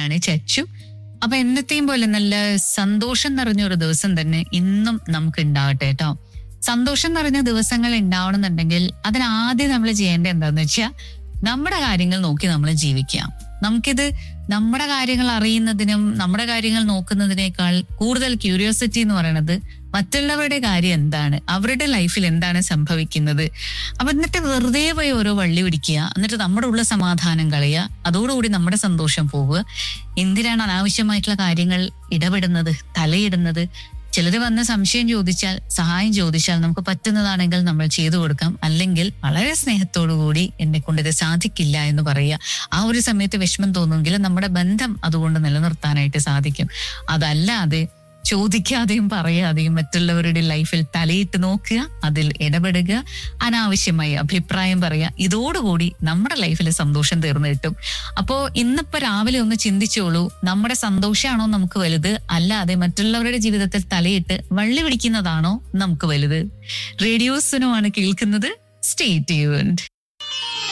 ഞാന് ചച്ചു അപ്പൊ എന്നത്തെയും പോലെ നല്ല സന്തോഷം നിറഞ്ഞ ഒരു ദിവസം തന്നെ ഇന്നും നമുക്ക് ഉണ്ടാവട്ടെ കേട്ടോ സന്തോഷം നിറഞ്ഞ ദിവസങ്ങൾ ഉണ്ടാവണമെന്നുണ്ടെങ്കിൽ അതിനാദ്യം നമ്മൾ ചെയ്യേണ്ടത് എന്താന്ന് വെച്ചാൽ നമ്മുടെ കാര്യങ്ങൾ നോക്കി നമ്മൾ ജീവിക്കുക നമുക്കിത് നമ്മുടെ കാര്യങ്ങൾ അറിയുന്നതിനും നമ്മുടെ കാര്യങ്ങൾ നോക്കുന്നതിനേക്കാൾ കൂടുതൽ ക്യൂരിയോസിറ്റി എന്ന് പറയുന്നത് മറ്റുള്ളവരുടെ കാര്യം എന്താണ് അവരുടെ ലൈഫിൽ എന്താണ് സംഭവിക്കുന്നത് അപ്പൊ എന്നിട്ട് വെറുതെ പോയി ഓരോ വള്ളി പിടിക്കുക എന്നിട്ട് നമ്മുടെ ഉള്ള സമാധാനം കളയുക അതോടുകൂടി നമ്മുടെ സന്തോഷം പോവുക എന്തിനാണ് അനാവശ്യമായിട്ടുള്ള കാര്യങ്ങൾ ഇടപെടുന്നത് തലയിടുന്നത് ചിലർ വന്ന് സംശയം ചോദിച്ചാൽ സഹായം ചോദിച്ചാൽ നമുക്ക് പറ്റുന്നതാണെങ്കിൽ നമ്മൾ ചെയ്തു കൊടുക്കാം അല്ലെങ്കിൽ വളരെ സ്നേഹത്തോടു കൂടി എന്നെ കൊണ്ട് ഇത് സാധിക്കില്ല എന്ന് പറയുക ആ ഒരു സമയത്ത് വിഷമം തോന്നുമെങ്കിൽ നമ്മുടെ ബന്ധം അതുകൊണ്ട് നിലനിർത്താനായിട്ട് സാധിക്കും അതല്ലാതെ ചോദിക്കാതെയും പറയാതെയും മറ്റുള്ളവരുടെ ലൈഫിൽ തലയിട്ട് നോക്കുക അതിൽ ഇടപെടുക അനാവശ്യമായി അഭിപ്രായം പറയുക ഇതോടുകൂടി നമ്മുടെ ലൈഫിൽ സന്തോഷം തീർന്നു കിട്ടും അപ്പോ ഇന്നിപ്പോ രാവിലെ ഒന്ന് ചിന്തിച്ചോളൂ നമ്മുടെ സന്തോഷമാണോ നമുക്ക് വലുത് അല്ലാതെ മറ്റുള്ളവരുടെ ജീവിതത്തിൽ തലയിട്ട് വള്ളി പിടിക്കുന്നതാണോ നമുക്ക് വലുത് റേഡിയോസിനുമാണ് കേൾക്കുന്നത് സ്റ്റേ ട്യൂൺഡ്